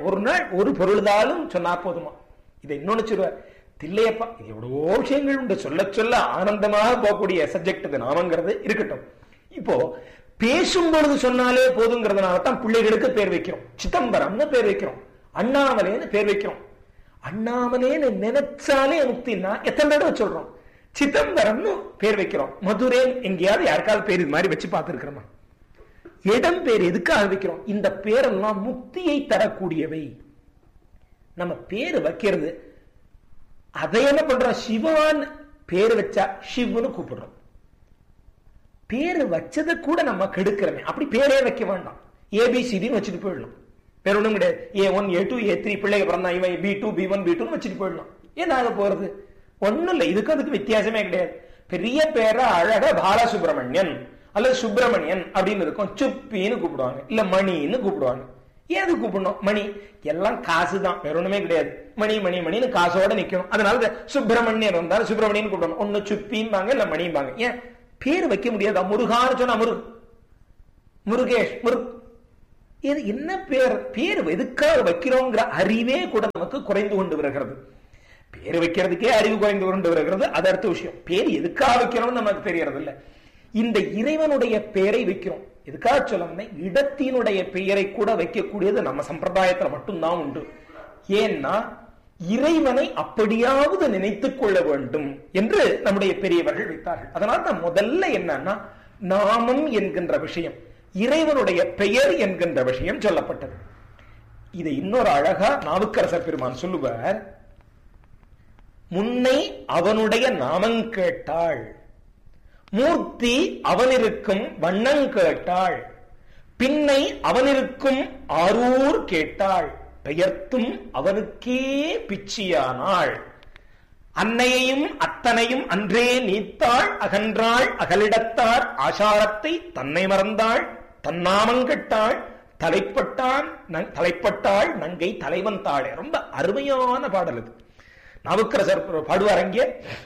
ஒரு நாள் ஒரு பொருள்தாலும் சொன்னா போதுமா இதை இன்னொன்னு சொல்லுவார் தில்லையப்பா இது எவ்வளவோ விஷயங்கள் உண்டு சொல்ல சொல்ல ஆனந்தமாக போகக்கூடிய சப்ஜெக்ட் இது நாமங்கிறது இருக்கட்டும் இப்போ பேசும் பொழுது சொன்னாலே போதுங்கிறதுனால தான் பிள்ளைகளுக்கு பேர் வைக்கிறோம் சிதம்பரம்னு பேர் வைக்கிறோம் அண்ணாமலேன்னு பேர் வைக்கிறோம் அண்ணாமலேன்னு நினைச்சாலே முக்தின்னா எத்தனை தடவை சொல்றோம் சிதம்பரம்னு பேர் வைக்கிறோம் மதுரேன் எங்கேயாவது யாருக்காவது பேர் இது மாதிரி வச்சு பார்த்துருக்கிறோமா இடம் பேர் எதுக்காக வைக்கிறோம் இந்த பேரெல்லாம் முக்தியை தரக்கூடியவை நம்ம பேர் வைக்கிறது அதை என்ன பண்றோம் சிவான் பேர் வச்சா சிவனு கூப்பிடுறோம் பேரு வச்சதை கூட நம்ம கெடுக்கிறோமே அப்படி பேரே வைக்க வேண்டாம் ஏபிசிடின்னு வச்சுட்டு போயிடலாம் வேற ஒண்ணும் கிடையாது A one A two A three பிள்ளைங்க பிறந்தா இவன் B two B one B two வச்சுட்டு போயிடலாம் ஏனாக போறது ஒண்ணும் இல்லை இதுக்கு அதுக்கு வித்தியாசமே கிடையாது பெரிய பேரா அழகா பாலசுப்ரமணியன் அல்லது சுப்பிரமணியன் அப்படின்னு இருக்கும் சுப்பின்னு கூப்பிடுவாங்க இல்ல மணின்னு கூப்பிடுவாங்க ஏது கூப்பிடணும் மணி எல்லாம் காசு தான் வேற ஒண்ணுமே கிடையாது மணி மணி மணின்னு காசோட நிக்கணும் அதனால சுப்பிரமணியன் இருந்தாலும் சுப்பிரமணியன் கூப்பிடணும் ஒண்ணு சுப்பிம்பாங்க இல்ல மணிம்பாங்க ஏன் பேர் வைக்க முடியாதா முருகான்னு சொன்னா முருக் முருகேஷ் முருக் இது என்ன பேர் பேர் எதுக்காக வைக்கிறோங்கிற அறிவே கூட நமக்கு குறைந்து கொண்டு வருகிறது பேர் வைக்கிறதுக்கே அறிவு குறைந்து கொண்டு வருகிறது அது அடுத்த விஷயம் பேர் எதுக்காக வைக்கிறோம்னு நமக்கு தெரியறது இல்ல இந்த இறைவனுடைய பெயரை வைக்கிறோம் எதுக்காக சொல்லணும்னா இடத்தினுடைய பெயரை கூட வைக்கக்கூடியது நம்ம சம்பிரதாயத்துல மட்டும்தான் உண்டு ஏன்னா இறைவனை அப்படியாவது நினைத்துக் கொள்ள வேண்டும் என்று நம்முடைய பெரியவர்கள் வைத்தார்கள் அதனால தான் முதல்ல என்னன்னா நாமம் என்கின்ற விஷயம் இறைவனுடைய பெயர் என்கின்ற விஷயம் சொல்லப்பட்டது இதை இன்னொரு அழகா நாவுக்கரசர் பெருமான் சொல்லுவார் முன்னை அவனுடைய நாமம் கேட்டாள் மூர்த்தி அவனிருக்கும் வண்ணங் கேட்டாள் பின்னை அவனிருக்கும் ஆரூர் கேட்டாள் பெயர்த்தும் அவனுக்கே பிச்சியானாள் அன்னையையும் அத்தனையும் அன்றே நீத்தாள் அகன்றாள் அகலிடத்தார் ஆசாரத்தை தன்னை மறந்தாள் தன்னாமங்கட்டாள் தலைப்பட்டான் தலைப்பட்டாள் நங்கை தலைவன் தாளே ரொம்ப அருமையான பாடல் இது நாவுக்கரசர் பாடுவார் அங்கே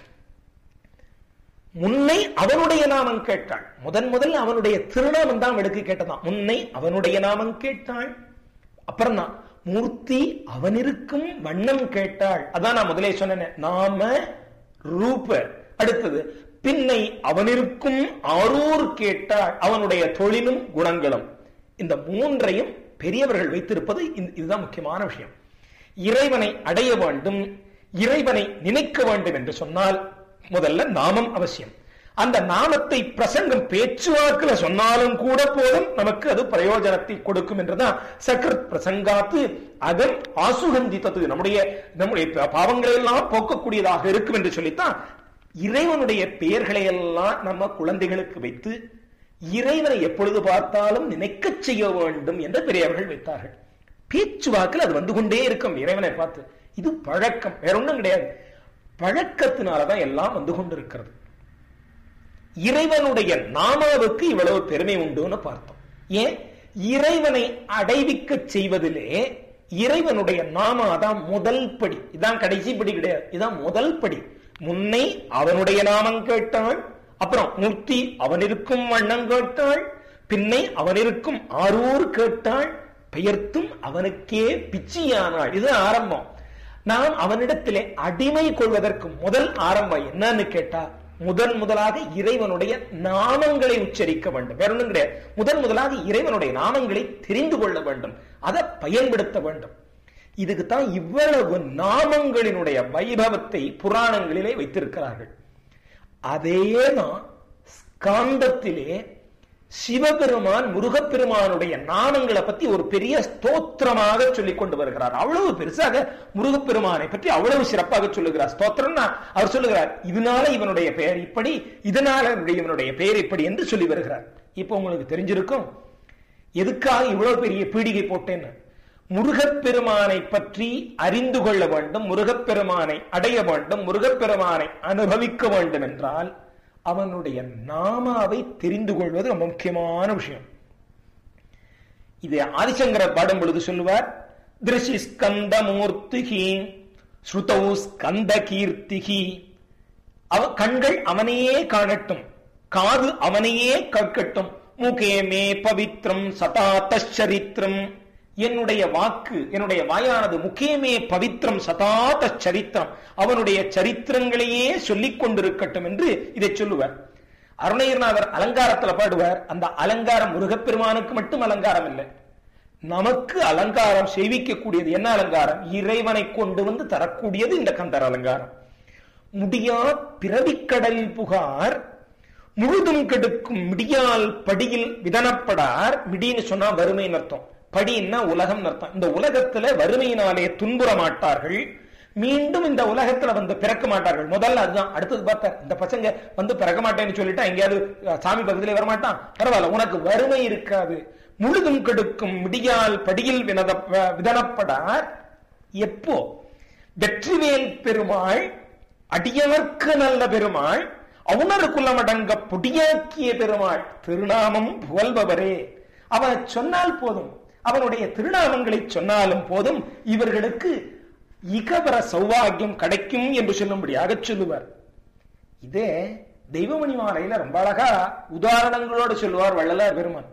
முன்னை அவனுடைய நாமம் கேட்டாள் முதன் முதல்ல அவனுடைய திருநாமம் தான் அவளுக்கு கேட்டதான் முன்னை அவனுடைய நாமம் கேட்டாள் அப்புறம் தான் மூர்த்தி அவனிருக்கும் வண்ணம் கேட்டாள் அதான் நான் முதலே சொன்னேன் நாம ரூப அடுத்தது பின்னை அவனிருக்கும் ஆரூர் கேட்டாள் அவனுடைய தொழிலும் குணங்களும் இந்த மூன்றையும் பெரியவர்கள் வைத்திருப்பது இதுதான் முக்கியமான விஷயம் இறைவனை அடைய வேண்டும் இறைவனை நினைக்க வேண்டும் என்று சொன்னால் முதல்ல நாமம் அவசியம் அந்த நாமத்தை பிரசங்கம் பேச்சுவாக்குல சொன்னாலும் கூட போதும் நமக்கு அது பிரயோஜனத்தை கொடுக்கும் என்றுதான் சக்கரத் பிரசங்காத்து அகம் ஆசுகந்தித்தது நம்முடைய நம்முடைய பாவங்களை எல்லாம் போக்கக்கூடியதாக இருக்கும் என்று சொல்லித்தான் இறைவனுடைய பெயர்களை எல்லாம் நம்ம குழந்தைகளுக்கு வைத்து இறைவனை எப்பொழுது பார்த்தாலும் நினைக்க செய்ய வேண்டும் என்று பெரியவர்கள் வைத்தார்கள் பேச்சுவாக்கில் அது வந்து கொண்டே இருக்கும் இறைவனை பார்த்து இது பழக்கம் வேற ஒன்றும் கிடையாது பழக்கத்தினாலதான் எல்லாம் வந்து கொண்டிருக்கிறது இறைவனுடைய நாமாவுக்கு இவ்வளவு பெருமை உண்டுன்னு பார்த்தோம் ஏன் இறைவனை அடைவிக்க செய்வதிலே இறைவனுடைய நாம அதான் முதல் படி இதான் கடைசி படி கிடையாது இதான் முதல் படி முன்னை அவனுடைய நாமம் கேட்டாள் அப்புறம் மூர்த்தி அவனிருக்கும் வண்ணம் கேட்டாள் பின்னை அவனிருக்கும் ஆரூர் கேட்டாள் பெயர்த்தும் அவனுக்கே பிச்சியானாள் இது ஆரம்பம் நாம் அவனிடத்திலே அடிமை கொள்வதற்கு முதல் ஆரம்பம் என்னன்னு கேட்டா முதன் முதலாக இறைவனுடைய நாமங்களை உச்சரிக்க வேண்டும் வேற ஒன்றும் கிடையாது முதன் முதலாக இறைவனுடைய நாமங்களை தெரிந்து கொள்ள வேண்டும் அதை பயன்படுத்த வேண்டும் இதுக்கு தான் இவ்வளவு நாமங்களினுடைய வைபவத்தை புராணங்களிலே வைத்திருக்கிறார்கள் அதேதான் ஸ்காந்தத்திலே சிவபெருமான் முருகப்பெருமானுடைய நாமங்களை பத்தி ஒரு பெரிய ஸ்தோத்திரமாக சொல்லிக் கொண்டு வருகிறார் அவ்வளவு பெருசாக முருகப்பெருமானை பற்றி அவ்வளவு சிறப்பாக சொல்லுகிறார் ஸ்தோத்திரம்னா அவர் சொல்லுகிறார் இதனால இவனுடைய பெயர் இப்படி இதனால இவனுடைய பெயர் இப்படி என்று சொல்லி வருகிறார் இப்போ உங்களுக்கு தெரிஞ்சிருக்கும் எதுக்காக இவ்வளவு பெரிய பீடிகை போட்டேன்னு முருகப்பெருமானை பற்றி அறிந்து கொள்ள வேண்டும் முருகப்பெருமானை அடைய வேண்டும் முருகப்பெருமானை அனுபவிக்க வேண்டும் என்றால் அவனுடைய நாமாவை தெரிந்து கொள்வது ரொம்ப முக்கியமான விஷயம் இது ஆதிசங்கரர் பாடும் பொழுது சொல்லுவார் திருஷி ஸ்கந்த மூர்த்திகி ஸ்ருதௌ ஸ்கந்த கீர்த்திகி அவ கண்கள் அவனையே காணட்டும் காது அவனையே கேட்கட்டும் மூகே மே பவித்ரம் சதா தரித்திரம் என்னுடைய வாக்கு என்னுடைய வாயானது முக்கியமே பவித்திரம் சதாத சரித்திரம் அவனுடைய சரித்திரங்களையே சொல்லிக் கொண்டிருக்கட்டும் என்று இதை சொல்லுவார் அருணகிரிநாதர் அலங்காரத்துல பாடுவார் அந்த அலங்காரம் முருகப்பெருமானுக்கு மட்டும் அலங்காரம் இல்லை நமக்கு அலங்காரம் செய்விக்கக்கூடியது என்ன அலங்காரம் இறைவனை கொண்டு வந்து தரக்கூடியது இந்த கந்தர் அலங்காரம் முடியா பிறவிக்கடலில் புகார் முழுதும் கெடுக்கும் மிடியால் படியில் விதனப்படார் மிடின்னு சொன்னா வறுமைன்னு அர்த்தம் படின்னா உலகம் அர்த்தம் இந்த உலகத்துல வறுமையினாலே துன்புற மாட்டார்கள் மீண்டும் இந்த உலகத்துல வந்து பிறக்க மாட்டார்கள் முதல்ல அதுதான் அடுத்தது பார்த்தார் இந்த பசங்க வந்து பிறக்க மாட்டேன்னு சொல்லிட்டு எங்கேயாவது சாமி பக்கத்திலே வரமாட்டான் பரவாயில்ல உனக்கு வறுமை இருக்காது முழுதும் கெடுக்கும் மிடியால் படியில் வினத விதனப்படார் எப்போ வெற்றிவேல் பெருமாள் அடியவர்க்கு நல்ல பெருமாள் அவுணருக்குள்ளமடங்க பொடியாக்கிய பெருமாள் திருநாமம் புகழ்பவரே அவன் சொன்னால் போதும் அவனுடைய திருநாமங்களை சொன்னாலும் போதும் இவர்களுக்கு இகவர சௌபாகியம் கிடைக்கும் என்று சொல்லும்படியாக சொல்லுவார் இதே தெய்வமணி மாலையில ரொம்ப அழகா உதாரணங்களோடு சொல்லுவார் வள்ளலார் பெருமான்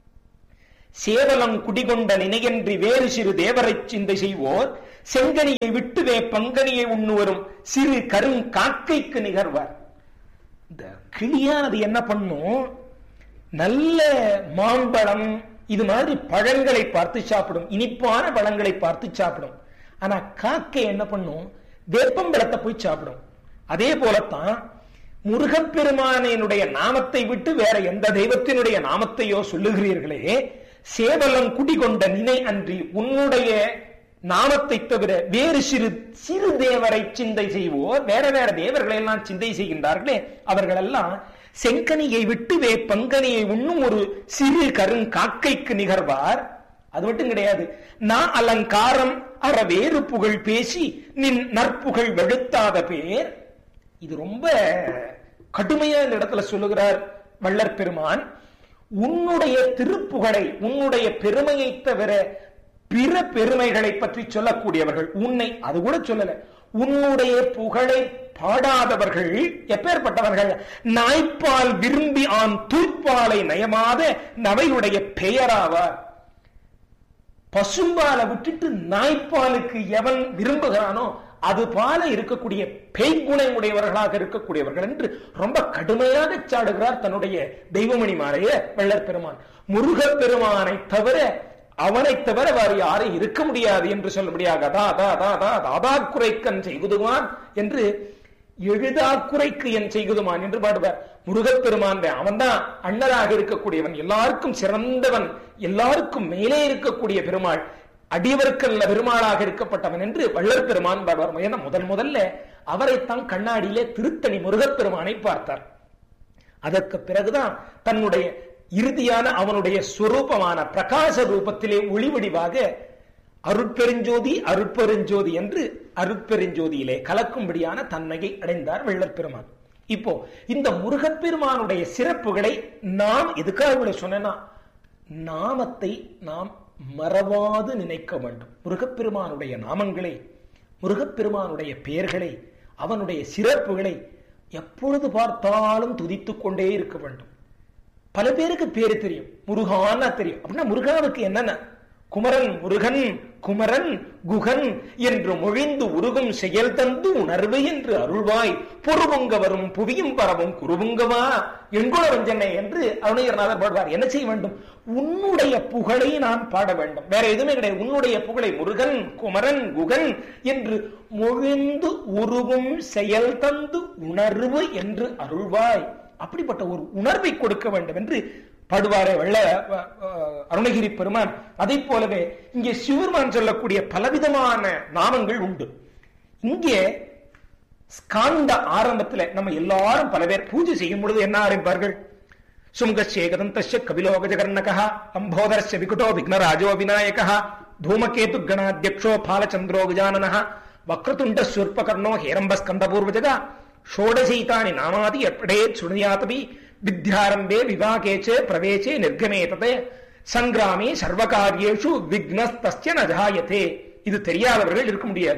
சேவலம் குடிகொண்ட நினையன்றி வேறு சிறு தேவரை சிந்தை செய்வோர் செங்கனியை விட்டுவே பங்கனியை உண்ணுவரும் சிறு கரும் காக்கைக்கு நிகர்வார் இந்த கிளியானது என்ன பண்ணும் நல்ல மாம்பழம் இது மாதிரி பழங்களை பார்த்து சாப்பிடும் இனிப்பான பழங்களை பார்த்து சாப்பிடும் ஆனா காக்கை என்ன பண்ணும் வேப்பம்பழத்தை போய் சாப்பிடும் அதே போலத்தான் முருகப்பெருமானினுடைய நாமத்தை விட்டு வேற எந்த தெய்வத்தினுடைய நாமத்தையோ சொல்லுகிறீர்களே சேவலம் குடிகொண்ட நினை அன்றி உன்னுடைய நாமத்தை தவிர வேறு சிறு சிறு தேவரை சிந்தை செய்வோர் வேற வேற தேவர்களை எல்லாம் சிந்தை செய்கின்றார்களே அவர்கள் எல்லாம் செங்கனியை விட்டு வே பங்கனியை உண்ணும் ஒரு சிறு கருங்காக்கைக்கு நிகர்வார் அது மட்டும் கிடையாது நான் அலங்காரம் அற வேறு புகழ் பேசி நின் நற்புகழ் வெளுத்தாத பேர் இது ரொம்ப கடுமையா இந்த இடத்துல சொல்லுகிறார் வள்ளற் பெருமான் உன்னுடைய திருப்புகழை உன்னுடைய பெருமையை தவிர பிற பெருமைகளை பற்றி சொல்லக்கூடியவர்கள் உன்னை அது கூட சொல்லல உன்னுடைய புகழை பாடாதவர்கள் எப்பேற்பட்டவர்கள் நாய்ப்பால் விரும்பி ஆண் தூய்ப்பாலை நயமாத நவையுடைய பெயராவார் பசும்பாலை விட்டுட்டு நாய்ப்பாலுக்கு எவன் விரும்புகிறானோ அது பால இருக்கக்கூடிய பெய்குணை உடையவர்களாக இருக்கக்கூடியவர்கள் என்று ரொம்ப கடுமையாக சாடுகிறார் தன்னுடைய தெய்வமணி மாலைய வெள்ளர் பெருமான் முருகப் பெருமானை தவிர அவனை தவிர வேறு யாரும் இருக்க முடியாது என்று சொல்ல முடியாது அதா அதா அதா அதா தாதா குறைக்கன் செய்குதுவான் என்று எழுதா குறைக்கு என் செய்குதுமான் என்று பாடுவார் முருகப்பெருமான் அவன் தான் அண்ணராக இருக்கக்கூடியவன் எல்லாருக்கும் சிறந்தவன் எல்லாருக்கும் மேலே இருக்கக்கூடிய பெருமாள் அடியவர்க்கல்ல பெருமாளாக இருக்கப்பட்டவன் என்று வள்ளற் பெருமான் பாடுவார் ஏன்னா முதல் முதல்ல அவரைத்தான் கண்ணாடியிலே திருத்தணி முருகப்பெருமானை பார்த்தார் அதற்கு பிறகுதான் தன்னுடைய இறுதியான அவனுடைய சுரூபமான பிரகாச ரூபத்திலே ஒளிவடிவாக அருட்பெருஞ்சோதி அருட்பெருஞ்சோதி என்று அருட்பெருஞ்சோதியிலே கலக்கும்படியான தன்மையை அடைந்தார் வெள்ளற் பெருமான் இப்போ இந்த முருகப்பெருமானுடைய சிறப்புகளை நாம் எதுக்காக இவ்வளவு சொன்னா நாமத்தை நாம் மறவாது நினைக்க வேண்டும் முருகப்பெருமானுடைய நாமங்களை முருகப்பெருமானுடைய பெயர்களை அவனுடைய சிறப்புகளை எப்பொழுது பார்த்தாலும் துதித்துக் கொண்டே இருக்க வேண்டும் பல பேருக்கு பேரு தெரியும் முருகான்னா தெரியும் அப்படின்னா முருகாவுக்கு என்னென்ன குமரன் முருகன் குமரன் குகன் என்று மொழிந்து உருகும் செயல் தந்து உணர்வு என்று அருள்வாய் பொறுபுங்க வரும் புவியும் பரவும் குருபுங்கவா எங்குள வஞ்சனை என்று அருணகிரநாதர் பாடுவார் என்ன செய்ய வேண்டும் உன்னுடைய புகழை நான் பாட வேண்டும் வேற எதுவுமே கிடையாது உன்னுடைய புகழை முருகன் குமரன் குகன் என்று மொழிந்து உருவும் செயல் தந்து உணர்வு என்று அருள்வாய் அப்படிப்பட்ட ஒரு உணர்வை கொடுக்க வேண்டும் என்று பாடுவாரே வெள்ள அருணகிரி பெருமான் அதை போலவே இங்கே சிவருமான் சொல்லக்கூடிய பலவிதமான நாமங்கள் உண்டு இங்கே ஸ்காந்த ஆரம்பத்துல நம்ம எல்லாரும் பல பேர் பூஜை செய்யும் பொழுது என்ன ஆரம்பிப்பார்கள் சுமுகஸ்ய ஏகதந்தஸ்ய கபிலோகஜகர்ணகா அம்போதரஸ்ய விகுட்டோ விக்னராஜோ விநாயகா தூமகேது கணாத்தியக்ஷோ பாலச்சந்திரோ கஜானனः வக்ரதுண்ட ஸ்வர்பகர்ணோ ஹேரம்பஸ்கந்தபூர்வஜகா ஷோடசைதானி நாமாதி எப்படேத் சுணியாதபி வித்யாரம்பே விவாகேச்ச பிரவேசே நிர்கமே ததே சங்கிராமே சர்வகாரியேஷு விக்னஸ்தஸ்ய நஜாயத்தே இது தெரியாதவர்கள் இருக்க முடியாது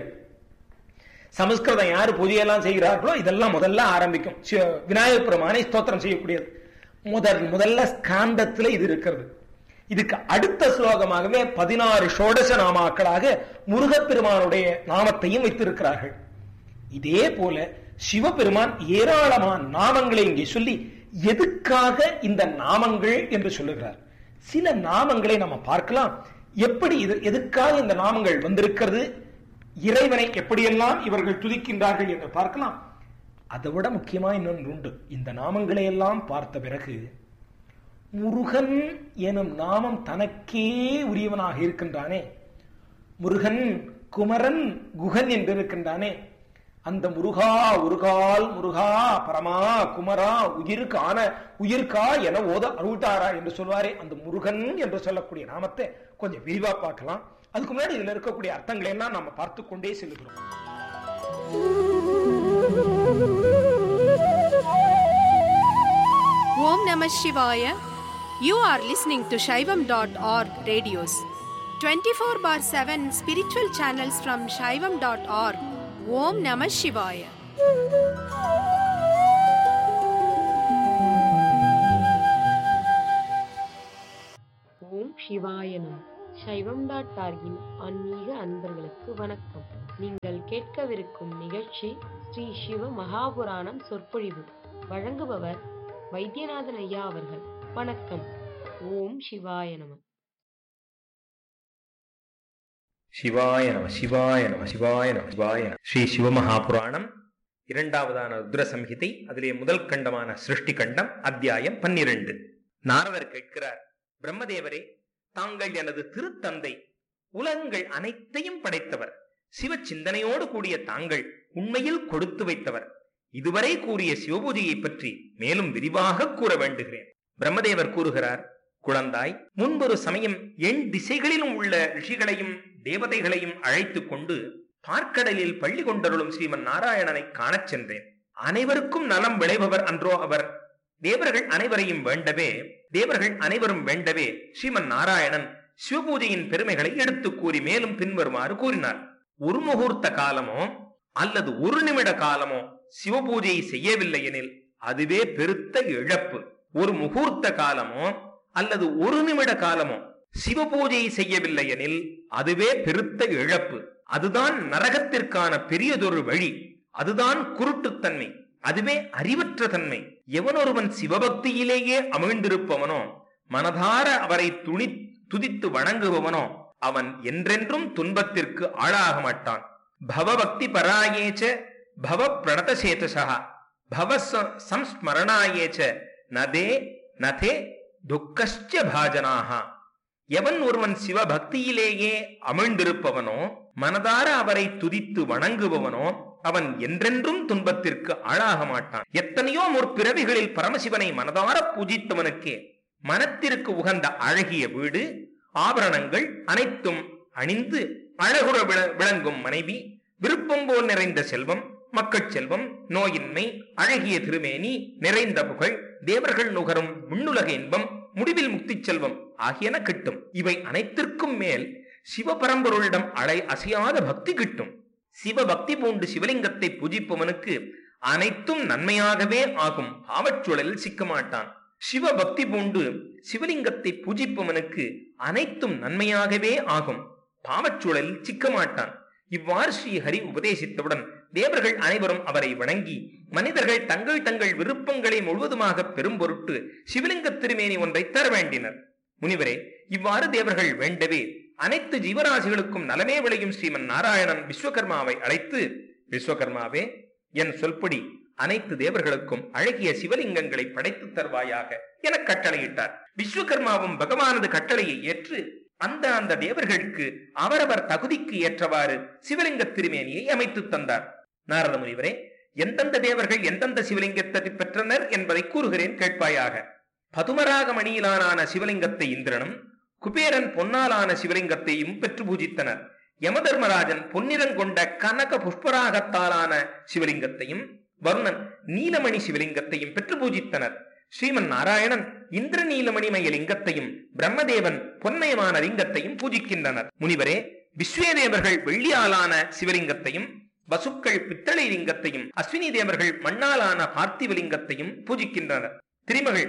சமஸ்கிருதம் யாரு பூஜையெல்லாம் செய்கிறார்களோ இதெல்லாம் முதல்ல ஆரம்பிக்கும் விநாயகர் பெருமானை ஸ்தோத்திரம் செய்யக்கூடியது முதல் முதல்ல ஸ்காந்தத்துல இது இருக்கிறது இதுக்கு அடுத்த ஸ்லோகமாகவே பதினாறு ஷோடச நாமாக்களாக முருகப்பெருமானுடைய நாமத்தையும் வைத்திருக்கிறார்கள் இதே போல சிவபெருமான் ஏராளமான நாமங்களை இங்கே சொல்லி எதுக்காக இந்த நாமங்கள் என்று சொல்லுகிறார் சில நாமங்களை நம்ம பார்க்கலாம் எப்படி இது எதுக்காக இந்த நாமங்கள் வந்திருக்கிறது இறைவனை எப்படியெல்லாம் இவர்கள் துதிக்கின்றார்கள் என்று பார்க்கலாம் அதை விட முக்கியமா இன்னொன்று உண்டு இந்த நாமங்களை எல்லாம் பார்த்த பிறகு முருகன் எனும் நாமம் தனக்கே உரியவனாக இருக்கின்றானே முருகன் குமரன் குகன் என்று இருக்கின்றானே அந்த முருகா உருகால் முருகா பரமா குமரா உயிருக்கு ஆன உயிர்கா என ஓத அருள்தாரா என்று சொல்வாரே அந்த முருகன் என்று சொல்லக்கூடிய நாமத்தை கொஞ்சம் விரிவா பார்க்கலாம் அதுக்கு முன்னாடி இதுல இருக்கக்கூடிய அர்த்தங்களை எல்லாம் நம்ம பார்த்து கொண்டே செல்கிறோம் Om Namah Shivaya. You are listening to Shaivam.org radios. 24 bar 7 spiritual channels from Shaivam.org. Om Namah Shivaya. ஓம் சிவாயனம் சைவம் டாட் டார்கின் ஆன்மீக அன்பர்களுக்கு வணக்கம் நீங்கள் கேட்கவிருக்கும் நிகழ்ச்சி ஸ்ரீ சிவ மகாபுராணம் சொற்பொழிவு வழங்குபவர் வைத்தியநாதன் ஐயா அவர்கள் வணக்கம் ஓம் சிவாய நம சிவாய நம சிவாய நம சிவாய நம சிவாய நம ஸ்ரீ சிவமகாபுராணம் இரண்டாவதான ருத்ர சம்ஹிதை அதிலே முதல் கண்டமான சிருஷ்டி கண்டம் அத்தியாயம் பன்னிரண்டு நாரதர் கேட்கிறார் பிரம்மதேவரே தாங்கள் எனது திருத்தந்தை உலகங்கள் அனைத்தையும் படைத்தவர் சிவ சிந்தனையோடு கூடிய தாங்கள் உண்மையில் கொடுத்து வைத்தவர் இதுவரை கூறிய சிவபூஜையை பற்றி மேலும் விரிவாக கூற வேண்டுகிறேன் பிரம்மதேவர் கூறுகிறார் குழந்தாய் முன்பொரு சமயம் எண் திசைகளிலும் உள்ள ரிஷிகளையும் தேவதைகளையும் அழைத்துக் கொண்டு பார்க்கடலில் பள்ளி கொண்டருளும் ஸ்ரீமன் நாராயணனை காணச் சென்றேன் அனைவருக்கும் நலம் விளைபவர் அன்றோ அவர் தேவர்கள் அனைவரையும் வேண்டவே தேவர்கள் அனைவரும் வேண்டவே ஸ்ரீமன் நாராயணன் சிவபூஜையின் பெருமைகளை எடுத்துக் கூறி மேலும் பின்வருமாறு கூறினார் ஒரு முகூர்த்த காலமோ அல்லது ஒரு நிமிட காலமோ சிவபூஜையை செய்யவில்லை எனில் அதுவே பெருத்த இழப்பு ஒரு முகூர்த்த காலமோ அல்லது ஒரு நிமிட காலமோ சிவபூஜையை செய்யவில்லை எனில் அதுவே பெருத்த இழப்பு அதுதான் நரகத்திற்கான பெரியதொரு வழி அதுதான் குருட்டுத்தன்மை அதுவே அறிவற்ற தன்மை எவனொருவன் சிவபக்தியிலேயே அமிழ்ந்திருப்பவனோ மனதார அவரை துணி துதித்து வணங்குபவனோ அவன் என்றென்றும் துன்பத்திற்கு ஆளாக மாட்டான் பவபக்தி பராயேச்ச பவ பிரணதசேதசா பவ ச- சம்ஸ்மரணாயேச்ச நதே நதே துக்கஷ்ட பாஜனாக எவன் ஒருவன் சிவபக்தியிலேயே அமிழ்ந்திருப்பவனோ மனதார அவரை துதித்து வணங்குபவனோ அவன் என்றென்றும் துன்பத்திற்கு ஆளாக மாட்டான் எத்தனையோ முற்பிறவிகளில் பரமசிவனை மனதார பூஜித்தவனுக்கே மனத்திற்கு உகந்த அழகிய வீடு ஆபரணங்கள் அனைத்தும் அணிந்து அழகுற விள- விளங்கும் மனைவி விருப்பம் போல் நிறைந்த செல்வம் மக்கட் செல்வம் நோயின்மை அழகிய திருமேனி நிறைந்த புகழ் தேவர்கள் நுகரும் விண்ணுலக இன்பம் முடிவில் முக்திச் செல்வம் ஆகியன கிட்டும் இவை அனைத்திற்கும் மேல் சிவபரம்பொருளிடம் அலை அசையாத பக்தி கிட்டும் சிவபக்தி பூண்டு சிவலிங்கத்தை பூஜிப்பவனுக்கு அனைத்தும் நன்மையாகவே ஆகும் பாவச்சுழலில் சிக்க மாட்டான் சிவபக்தி பூண்டு சிவலிங்கத்தை பூஜிப்பவனுக்கு அனைத்தும் நன்மையாகவே ஆகும் பாவச்சுழலில் சிக்க மாட்டான் இவ்வாறு ஸ்ரீஹரி உபதேசித்தவுடன் தேவர்கள் அனைவரும் அவரை வணங்கி மனிதர்கள் தங்கள் தங்கள் விருப்பங்களை முழுவதுமாக பெரும் பொருட்டு சிவலிங்க திருமேனி ஒன்றை தர வேண்டினர் முனிவரே இவ்வாறு தேவர்கள் வேண்டவே அனைத்து ஜீவராசிகளுக்கும் நலமே விளையும் ஸ்ரீமன் நாராயணன் விஸ்வகர்மாவை அழைத்து விஸ்வகர்மாவே என் சொல்படி அனைத்து தேவர்களுக்கும் அழகிய சிவலிங்கங்களை படைத்து தருவாயாக என கட்டளையிட்டார் விஸ்வகர்மாவும் பகவானது கட்டளையை ஏற்று அந்த அந்த தேவர்களுக்கு அவரவர் தகுதிக்கு ஏற்றவாறு சிவலிங்க திருமேனியை அமைத்து தந்தார் நாரத முனிவரே எந்தெந்த தேவர்கள் எந்தெந்த சிவலிங்கத்தை பெற்றனர் என்பதை கூறுகிறேன் கேட்பாயாக பதுமராக மணியிலான சிவலிங்கத்தை இந்திரனும் குபேரன் பொன்னாலான சிவலிங்கத்தையும் பெற்று பூஜித்தனர் யமதர்மராஜன் பொன்னிறங்கொண்ட கனக புஷ்பராகத்தாலான சிவலிங்கத்தையும் வருணன் நீலமணி சிவலிங்கத்தையும் பெற்று பூஜித்தனர் ஸ்ரீமன் நாராயணன் இந்திர நீலமணிமய லிங்கத்தையும் பிரம்மதேவன் பொன்மயமான லிங்கத்தையும் பூஜிக்கின்றனர் முனிவரே விஸ்வேதேவர்கள் வெள்ளியாலான சிவலிங்கத்தையும் வசுக்கள் பித்தளை லிங்கத்தையும் அஸ்வினி தேவர்கள் மண்ணாலான பார்த்திவ லிங்கத்தையும் பூஜிக்கின்றனர் திரிமகள்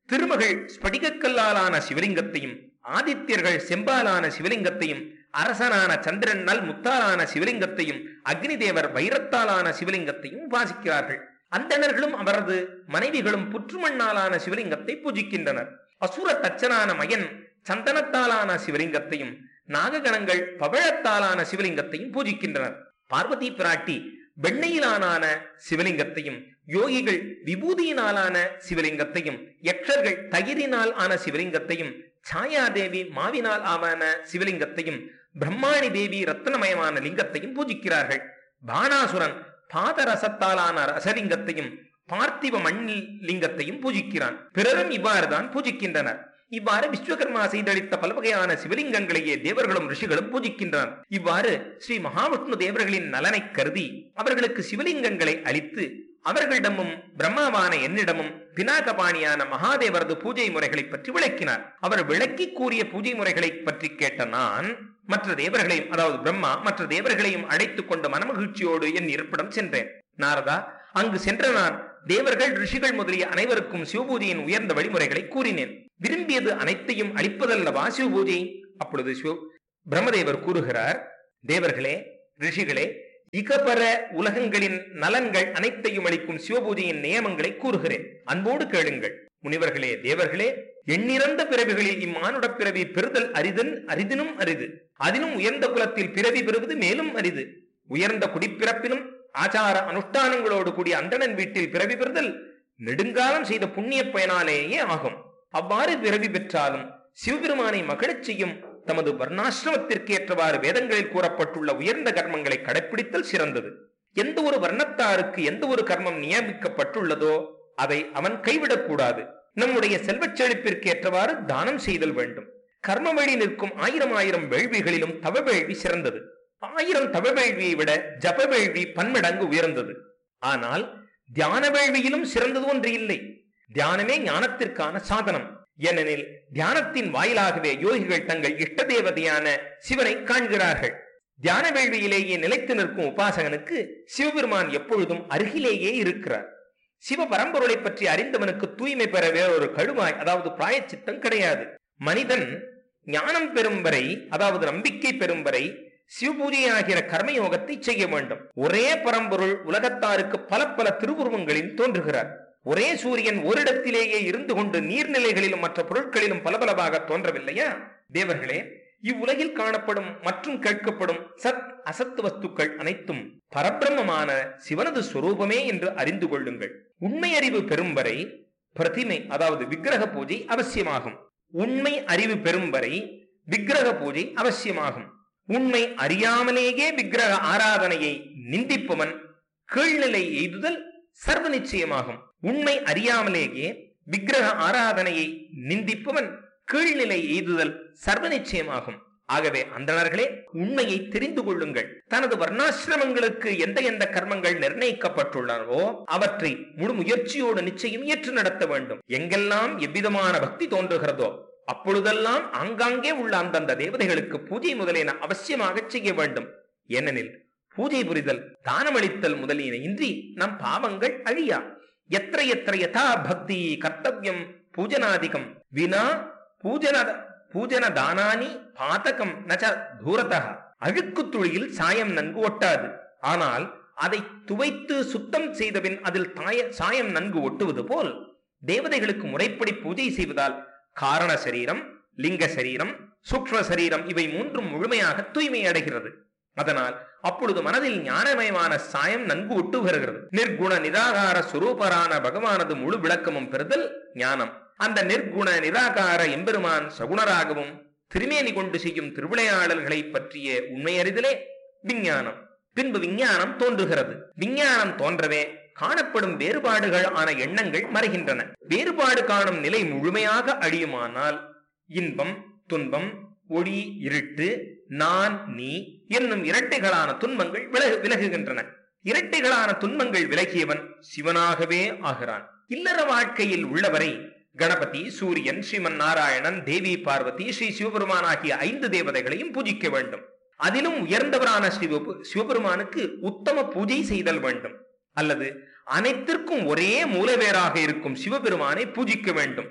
திருமகள் ஸ்படிகக்கல்லாலான சிவலிங்கத்தையும் ஆதித்யர்கள் செம்பாலான சிவலிங்கத்தையும் அரசனான சந்திரனால் முத்தாலான சிவலிங்கத்தையும் அக்னி தேவர் வைரத்தாலான சிவலிங்கத்தையும் உபாசிக்கிறார்கள் அந்தணர்களும் அவரது மனைவிகளும் புற்றுமண்ணாலான சிவலிங்கத்தை பூஜிக்கின்றனர் அசுர தச்சனான மயன் சந்தனத்தாலான சிவலிங்கத்தையும் நாககணங்கள் பவழத்தாலான சிவலிங்கத்தையும் பூஜிக்கின்றனர் பார்வதி பிராட்டி வெண்ணையிலான சிவலிங்கத்தையும் யோகிகள் விபூதியினாலான சிவலிங்கத்தையும் யக்ஷர்கள் தயிரினால் ஆன சிவலிங்கத்தையும் சாயாதேவி மாவினால் ஆன சிவலிங்கத்தையும் பிரம்மாணி தேவி ரத்னமயமான லிங்கத்தையும் பூஜிக்கிறார்கள் பானாசுரன் பாதரசத்தாலான ரசலிங்கத்தையும் பார்த்திவ மண்ணில் லிங்கத்தையும் பூஜிக்கிறான் பிறரும் இவ்வாறுதான் பூஜிக்கின்றனர் இவ்வாறு விஸ்வகர்மா செய்தளித்த பல்வகையான சிவலிங்கங்களையே தேவர்களும் ரிஷிகளும் பூஜிக்கின்றனர் இவ்வாறு ஸ்ரீ மகாவிஷ்ணு தேவர்களின் நலனை கருதி அவர்களுக்கு சிவலிங்கங்களை அளித்து அவர்களிடமும் பிரம்மாவான என்னிடமும் பினாகபாணியான மகாதேவரது பூஜை முறைகளை பற்றி விளக்கினார் அவர் விளக்கி கூறிய பூஜை முறைகளை பற்றி கேட்ட நான் மற்ற தேவர்களையும் அதாவது பிரம்மா மற்ற தேவர்களையும் அழைத்துக் கொண்டு மனமகிழ்ச்சியோடு என் இருப்பிடம் சென்றேன் நாரதா அங்கு சென்ற நான் தேவர்கள் ரிஷிகள் முதலிய அனைவருக்கும் சிவபூஜையின் உயர்ந்த வழிமுறைகளை கூறினேன் விரும்பியது அனைத்தையும் அளிப்பதல்லவா சிவபூஜை அப்பொழுது சிவ பிரம்மதேவர் கூறுகிறார் தேவர்களே ரிஷிகளே இகபர உலகங்களின் நலன்கள் அனைத்தையும் அளிக்கும் சிவபூஜையின் நியமங்களை கூறுகிறேன் அன்போடு கேளுங்கள் முனிவர்களே தேவர்களே எண்ணிறந்த பிறவிகளில் இம்மானுட பிறவி பெறுதல் அரிதன் அரிதினும் அரிது அதிலும் உயர்ந்த குலத்தில் பிறவி பெறுவது மேலும் அரிது உயர்ந்த குடிப்பிறப்பினும் ஆச்சார அனுஷ்டானங்களோடு கூடிய அந்தணன் வீட்டில் பிறவி பெறுதல் நெடுங்காலம் செய்த புண்ணிய பயனாலேயே ஆகும் அவ்வாறு பிறவி பெற்றாலும் சிவபெருமானை மகிழச் செய்யும் தமது வர்ணாசிரமத்திற்கு ஏற்றவாறு வேதங்களில் கூறப்பட்டுள்ள உயர்ந்த கர்மங்களை கடைப்பிடித்தல் சிறந்தது எந்த ஒரு வர்ணத்தாருக்கு எந்த ஒரு கர்மம் நியமிக்கப்பட்டுள்ளதோ அதை அவன் கைவிடக்கூடாது நம்முடைய செல்வச் செழிப்பிற்கு ஏற்றவாறு தானம் செய்தல் வேண்டும் கர்ம வழி நிற்கும் ஆயிரம் ஆயிரம் வேள்விகளிலும் தவ வேள்வி சிறந்தது ஆயிரம் தவ வேள்வியை விட ஜப வேள்வி பன்மடங்கு உயர்ந்தது ஆனால் தியான வேள்வியிலும் சிறந்தது ஒன்று இல்லை தியானமே ஞானத்திற்கான சாதனம் ஏனெனில் தியானத்தின் வாயிலாகவே யோகிகள் தங்கள் இஷ்ட தேவதையான சிவனை காண்கிறார்கள் தியான வேள்வியிலேயே நிலைத்து நிற்கும் உபாசகனுக்கு சிவபெருமான் எப்பொழுதும் அருகிலேயே இருக்கிறார் சிவ பரம்பொருளை பற்றி அறிந்தவனுக்கு தூய்மை பெற வேறொரு கழுவாய் அதாவது பிராயச்சித்தம் கிடையாது மனிதன் ஞானம் பெறும் வரை அதாவது நம்பிக்கை பெறும் வரை சிவபூஜையாகிற கர்மயோகத்தை செய்ய வேண்டும் ஒரே பரம்பொருள் உலகத்தாருக்கு பல பல திருவுருவங்களில் தோன்றுகிறார் ஒரே சூரியன் ஓரிடத்திலேயே இருந்து கொண்டு நீர்நிலைகளிலும் மற்ற பொருட்களிலும் பலபலவாக தோன்றவில்லையா தேவர்களே இவ்வுலகில் காணப்படும் மற்றும் கேட்கப்படும் சத் அசத்து வஸ்துக்கள் அனைத்தும் பரபிரம்மமான சிவனது சொரூபமே என்று அறிந்து கொள்ளுங்கள் உண்மை அறிவு பெறும் வரை பிரதிமை அதாவது விக்கிரக பூஜை அவசியமாகும் உண்மை அறிவு பெறும் வரை விக்கிரக பூஜை அவசியமாகும் உண்மை அறியாமலேயே விக்கிரக ஆராதனையை நிந்திப்பவன் கீழ்நிலை எய்துதல் சர்வ நிச்சயமாகும் உண்மை அறியாமலேயே விக்கிரக ஆராதனையை நிந்திப்பவன் கீழ்நிலை எய்துதல் சர்வ நிச்சயமாகும் ஆகவே அந்தணர்களே உண்மையை தெரிந்து கொள்ளுங்கள் தனது வர்ணாசிரமங்களுக்கு எந்த எந்த கர்மங்கள் நிர்ணயிக்கப்பட்டுள்ளனவோ அவற்றை முழு முயற்சியோடு நிச்சயம் ஏற்று நடத்த வேண்டும் எங்கெல்லாம் எவ்விதமான பக்தி தோன்றுகிறதோ அப்பொழுதெல்லாம் ஆங்காங்கே உள்ள அந்தந்த தேவதைகளுக்கு பூஜை முதலியன அவசியமாக செய்ய வேண்டும் ஏனெனில் பூஜை புரிதல் தானமளித்தல் முதலியன இன்றி நம் பாவங்கள் அழியா எത്ര எത്ര யதா பக்தி கர்த்தவியம் பூஜனாதிகம் வினா பூஜன பூஜன தானானி பாதகம் நச்ச தூரதா அழுக்கு துளியில் சாயம் நன்கு ஒட்டாது ஆனால் அதை துவைத்து சுத்தம் செய்தபின் அதில் தாய சாயம் நன்கு ஒட்டுவது போல் தேவதைகளுக்கு முறைப்படி பூஜை செய்வதால் காரண சரீரம் லிங்க சரீரம் சூக்ஷ்ம சரீரம் இவை மூன்றும் முழுமையாக தூய்மை அடைகிறது அதனால் அப்பொழுது மனதில் ஞானமயமான சாயம் நன்கு ஒட்டு வருகிறது நிர்குண நிராகார சுரூபரான பகவானது முழு விளக்கமும் பெறுதல் ஞானம் அந்த நிர்குண நிராகார எம்பெருமான் சகுணராகவும் திருமேனி கொண்டு செய்யும் திருவிளையாடல்களை பற்றிய உண்மை அறிதலே விஞ்ஞானம் பின்பு விஞ்ஞானம் தோன்றுகிறது விஞ்ஞானம் தோன்றவே காணப்படும் வேறுபாடுகள் ஆன எண்ணங்கள் மறைகின்றன வேறுபாடு காணும் நிலை முழுமையாக அழியுமானால் இன்பம் துன்பம் ஒளி இருட்டு நான் நீ என்னும் இரட்டைகளான துன்பங்கள் விலகு விலகுகின்றன இரட்டைகளான துன்பங்கள் விலகியவன் சிவனாகவே ஆகிறான் இல்லற வாழ்க்கையில் உள்ளவரை கணபதி சூரியன் ஸ்ரீமன் நாராயணன் தேவி பார்வதி ஸ்ரீ சிவபெருமான் ஆகிய ஐந்து தேவதைகளையும் பூஜிக்க வேண்டும் அதிலும் உயர்ந்தவரான சிவ சிவபெருமானுக்கு உத்தம பூஜை செய்தல் வேண்டும் அல்லது அனைத்திற்கும் ஒரே மூலவேராக இருக்கும் சிவபெருமானை பூஜிக்க வேண்டும்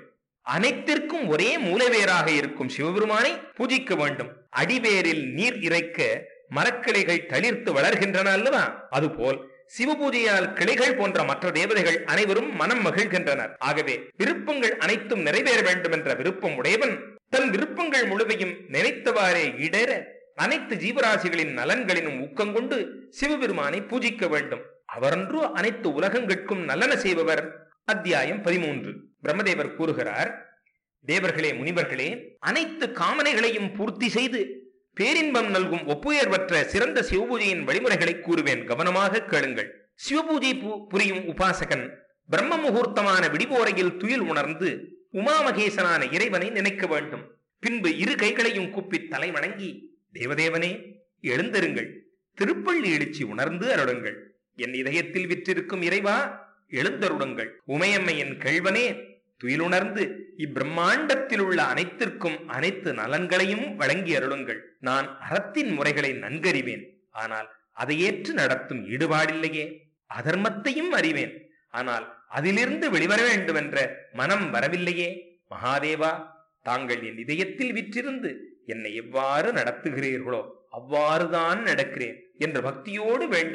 அனைத்திற்கும் ஒரே மூலவேராக இருக்கும் சிவபெருமானை பூஜிக்க வேண்டும் அடிவேரில் நீர் இறைக்க மரக்கிளைகள் தளிர்த்து வளர்கின்றன அல்லவா அதுபோல் சிவபூஜையால் கிளைகள் போன்ற மற்ற தேவதைகள் அனைவரும் மனம் மகிழ்கின்றனர் ஆகவே விருப்பங்கள் அனைத்தும் நிறைவேற வேண்டும் என்ற விருப்பம் உடையவன் தன் விருப்பங்கள் முழுவையும் நினைத்தவாறே இடர அனைத்து ஜீவராசிகளின் நலன்களினும் ஊக்கங்கொண்டு சிவபெருமானை பூஜிக்க வேண்டும் அவரன்றோ அனைத்து உலகங்களுக்கும் நல்லன செய்பவர் அத்தியாயம் பதிமூன்று பிரம்மதேவர் கூறுகிறார் தேவர்களே முனிவர்களே அனைத்து காமனைகளையும் பூர்த்தி செய்து பேரின்பம் நல்கும் ஒப்புயர்வற்ற சிறந்த சிவபூஜையின் வழிமுறைகளை கூறுவேன் கவனமாக கேளுங்கள் சிவபூஜை பு- புரியும் உபாசகன் பிரம்ம முகூர்த்தமான விடிவோரையில் துயில் உணர்ந்து உமாமகேசனான இறைவனை நினைக்க வேண்டும் பின்பு இரு கைகளையும் கூப்பி தலை வணங்கி தேவதேவனே எழுந்திருங்கள் திருப்பள்ளி எழுச்சி உணர்ந்து அருளுங்கள் என் இதயத்தில் விற்றிருக்கும் இறைவா எழுந்தருடுங்கள் உமையம்மையின் கேழ்வனே துயிலுணர்ந்து இப்பிரம்மாண்டத்தில் உள்ள அனைத்திற்கும் அனைத்து நலன்களையும் வழங்கி அருளுங்கள் நான் அறத்தின் முறைகளை நன்கறிவேன் ஆனால் அதை ஏற்று நடத்தும் ஈடுபாடில்லையே அதர்மத்தையும் அறிவேன் ஆனால் அதிலிருந்து வெளிவர வேண்டும் என்ற மனம் வரவில்லையே மகாதேவா தாங்கள் என் இதயத்தில் விற்றிருந்து என்னை எவ்வாறு நடத்துகிறீர்களோ அவ்வாறுதான் நடக்கிறேன் என்ற பக்தியோடு வேண்டி